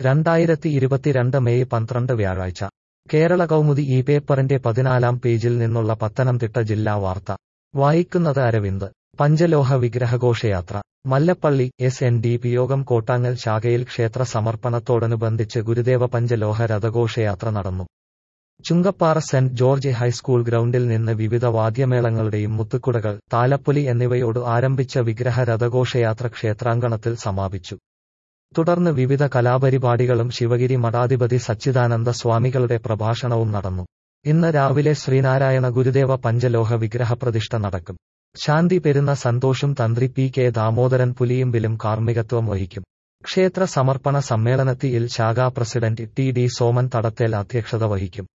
രണ്ടായിരത്തി ഇരുപത്തിരണ്ട് മെയ് പന്ത്രണ്ട് വ്യാഴാഴ്ച കേരള കൗമുദി ഈ പേപ്പറിന്റെ പതിനാലാം പേജിൽ നിന്നുള്ള പത്തനംതിട്ട ജില്ലാ വാർത്ത വായിക്കുന്നത് അരവിന്ദ് പഞ്ചലോഹ വിഗ്രഹഘോഷയാത്ര Mallappally S N D P Yogam Kottangal ശാഖയിൽ ക്ഷേത്ര സമർപ്പണത്തോടനുബന്ധിച്ച് ഗുരുദേവ പഞ്ചലോഹ രഥഘോഷയാത്ര നടന്നു ചുങ്കപ്പാറ സെന്റ് ജോർജ് ഹൈസ്കൂൾ ഗ്രൗണ്ടിൽ നിന്ന് വിവിധ വാദ്യമേളങ്ങളുടെയും മുത്തുക്കുടകൾ താലപ്പൊലി എന്നിവയോട് ആരംഭിച്ച വിഗ്രഹ രഥഘോഷയാത്ര ക്ഷേത്രാങ്കണത്തിൽ സമാപിച്ചു തുടർന്ന് വിവിധ കലാപരിപാടികളും ശിവഗിരി മഠാധിപതി സച്ചിദാനന്ദ സ്വാമികളുടെ പ്രഭാഷണവും നടന്നു ഇന്ന് രാവിലെ ശ്രീനാരായണ ഗുരുദേവ പഞ്ചലോഹ വിഗ്രഹപ്രതിഷ്ഠ നടക്കും ശാന്തി പെരുന്ന സന്തോഷും തന്ത്രി പി കെ ദാമോദരൻ പുലിയുമ്പിലും കാർമ്മികത്വം വഹിക്കും ക്ഷേത്ര സമർപ്പണ സമ്മേളനത്തിൽ ശാഖാ president T D Soman Thadathel അധ്യക്ഷത വഹിക്കും